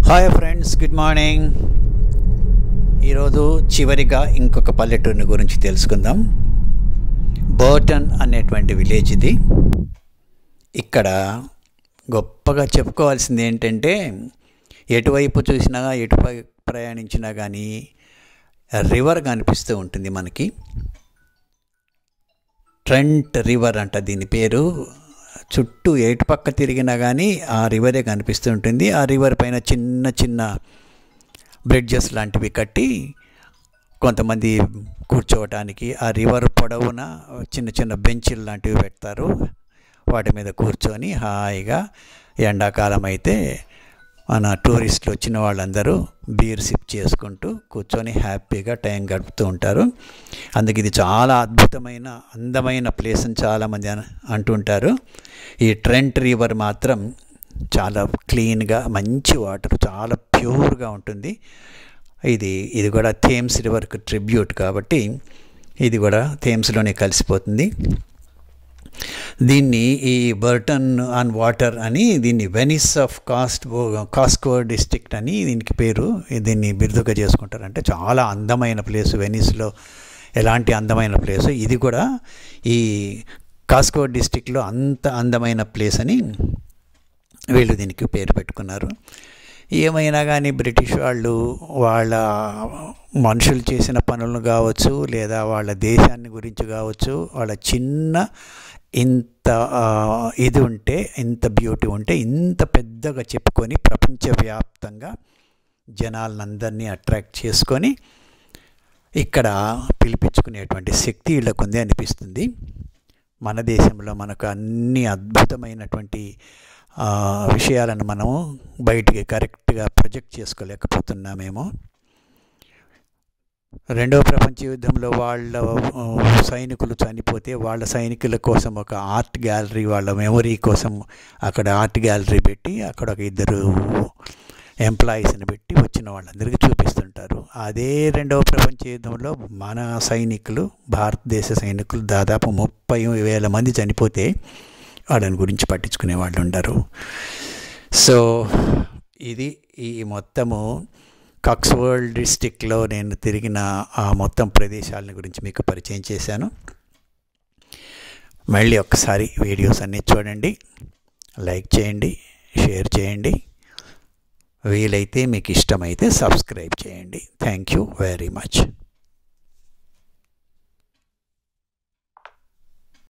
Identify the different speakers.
Speaker 1: hi friends good morning ఈరోజు చివరిగా ఇంకొక పల్లెటూరిని గురించి తెలుసుకుందాం బర్టన్ అనేటువంటి విలేజ్ ఇది ఇక్కడ గొప్పగా చెప్పుకోవాల్సింది ఏంటంటే ఎటువైపు చూసినా ఎటుపై ప్రయాణించినా కానీ రివర్ కనిపిస్తూ ఉంటుంది మనకి ట్రెంట్ రివర్ అంట దీని పేరు చుట్టూ ఏటు పక్క తిరిగినా కానీ ఆ రివరే కనిపిస్తూ ఉంటుంది ఆ రివర్ పైన చిన్న చిన్న బ్రిడ్జెస్ లాంటివి కట్టి కొంతమంది కూర్చోవటానికి ఆ రివర్ పొడవున చిన్న చిన్న బెంచీలు లాంటివి పెడతారు వాటి మీద కూర్చొని హాయిగా ఎండాకాలం అయితే మన టూరిస్టులు వచ్చిన వాళ్ళందరూ బీర్ సిప్ చేసుకుంటూ కూర్చొని హ్యాపీగా టైం గడుపుతూ ఉంటారు అందుకే ఇది చాలా అద్భుతమైన అందమైన ప్లేస్ అని చాలామంది అంటుంటారు ఈ ట్రెంట్ రివర్ మాత్రం చాలా క్లీన్గా మంచి వాటర్ చాలా ప్యూర్గా ఉంటుంది ఇది ఇది కూడా థేమ్స్ రివర్కి ట్రిబ్యూట్ కాబట్టి ఇది కూడా థేమ్స్లోనే కలిసిపోతుంది దీన్ని ఈ బర్టన్ ఆన్ వాటర్ అని దీన్ని వెనిస్ ఆఫ్ కాస్ట్ కాస్కో డిస్ట్రిక్ట్ అని దీనికి పేరు దీన్ని బిరుదుగా చేసుకుంటారు అంటే చాలా అందమైన ప్లేస్ వెనిస్లో ఎలాంటి అందమైన ప్లేస్ ఇది కూడా ఈ కాస్కో డిస్ట్రిక్ట్లో అంత అందమైన ప్లేస్ అని వీళ్ళు దీనికి పేరు పెట్టుకున్నారు ఏమైనా కానీ బ్రిటిష్ వాళ్ళు వాళ్ళ మనుషులు చేసిన పనులు కావచ్చు లేదా వాళ్ళ దేశాన్ని గురించి కావచ్చు వాళ్ళ చిన్న ఇంత ఇది ఉంటే ఇంత బ్యూటీ ఉంటే ఇంత పెద్దగా చెప్పుకొని ప్రపంచవ్యాప్తంగా జనాలందరినీ అట్రాక్ట్ చేసుకొని ఇక్కడ పిలిపించుకునేటువంటి శక్తి వీళ్ళకు ఉంది అనిపిస్తుంది మన దేశంలో మనకు అన్ని అద్భుతమైనటువంటి విషయాలను మనము బయటికి కరెక్ట్గా ప్రొజెక్ట్ చేసుకోలేకపోతున్నామేమో రెండవ ప్రపంచ యుద్ధంలో వాళ్ళ సైనికులు చనిపోతే వాళ్ళ సైనికుల కోసం ఒక ఆర్ట్ గ్యాలరీ వాళ్ళ మెమొరీ కోసం అక్కడ ఆర్ట్ గ్యాలరీ పెట్టి అక్కడ ఒక ఇద్దరు ఎంప్లాయీస్ని పెట్టి వచ్చిన వాళ్ళందరికీ చూపిస్తుంటారు అదే రెండవ ప్రపంచ యుద్ధంలో మన సైనికులు భారతదేశ సైనికులు దాదాపు ముప్పై వేల మంది చనిపోతే వాళ్ళని గురించి పట్టించుకునే వాళ్ళు ఉండరు సో ఇది ఈ మొత్తము కక్స్వర్ల్డ్ డిస్టిక్లో నేను తిరిగిన ఆ మొత్తం ప్రదేశాలని గురించి మీకు పరిచయం చేశాను మళ్ళీ ఒకసారి వీడియోస్ అన్నీ చూడండి లైక్ చేయండి షేర్ చేయండి వీలైతే మీకు ఇష్టమైతే సబ్స్క్రైబ్ చేయండి థ్యాంక్ యూ వెరీ మచ్